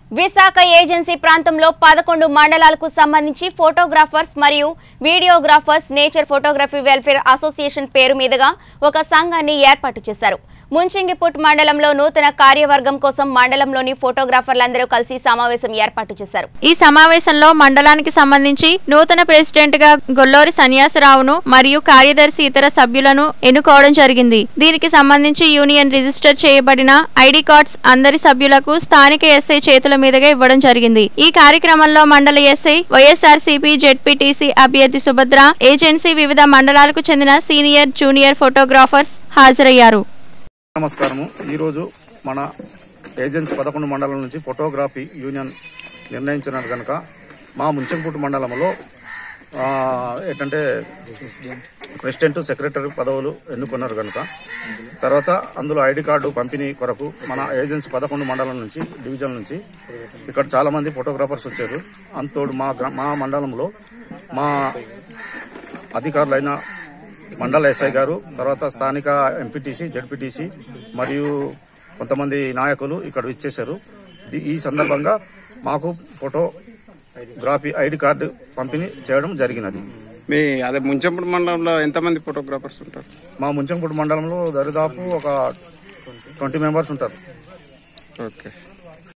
Visakha agency ప్రాంతంలో పదకొండు మండలాలకు సంబంధించి ఫోటోగ్రాఫర్స్ మరియు videographers nature photography welfare association పేరు మీదుగా ఒక సంఘాన్ని ఏర్పాటు చేశారు ముంచింగిపుట్ మండలంలో నూతన కార్యవర్గం కోసం మండలంలోని ఫోటోగ్రాఫర్లందరూ కలిసి సమావేశం ఏర్పాటు చేశారు ఈ సమావేశంలో మండలానికి సంబంధించి నూతన ప్రెసిడెంట్ గా గొల్లూరి సన్యాసరావును మరియు కార్యదర్శి ఇతర సభ్యులను ఎన్నుకోవడం జరిగింది దీనికి సంబంధించి యూనియన్ రిజిస్టర్ చేయబడిన ఐడి కార్డ్స్ అందరి సభ్యులకు స్థానిక ఎస్ఐ చేతుల మీదుగా ఇవ్వడం జరిగింది ఈ కార్యక్రమంలో మండల ఎస్ఐ వైఎస్ఆర్ సిపి జెడ్పీటీసీ అభ్యర్థి సుభద్ర ఏజెన్సీ వివిధ మండలాలకు చెందిన సీనియర్ జూనియర్ ఫోటోగ్రాఫర్స్ హాజరయ్యారు నమస్కారము ఈరోజు మన ఏజెన్సీ పదకొండు మండలం నుంచి ఫోటోగ్రఫీ యూనియన్ నిర్ణయించినారు కనుక మా ముంచంపూట మండలంలో ఆ, ఏంటంటే ప్రెసిడెంట్ సెక్రటరీ పదవులు ఎన్నుకున్నారు కనుక తర్వాత అందులో ఐడి కార్డు పంపిణీ కొరకు మన ఏజెన్సీ పదకొండు మండలం నుంచి డివిజన్ నుంచి ఇక్కడ చాలా మంది ఫోటోగ్రాఫర్స్ వచ్చారు అంతోడు మా గ్రా- మా మండలంలో మా అధికారులైన మండల ఎస్ఐ గారు తర్వాత స్థానిక ఎంపీటీసీ జడ్పీటీసీ మరియు కొంతమంది నాయకులు ఇక్కడ ఇచ్చేశారు ఈ- ఈ సందర్భంగా మాకు ఫోటోగ్రఫీ ఐడి కార్డు పంపిణీ చేయడం జరిగినది మీ అదే ముంచంపుడు మండలంలో ఎంతమంది ఫోటోగ్రాఫర్స్ ఉంటారు మా ముంచంపూడి మండలంలో దరిదాపు ఒక ట్వంటీ మెంబర్స్ ఉంటారు ఓకే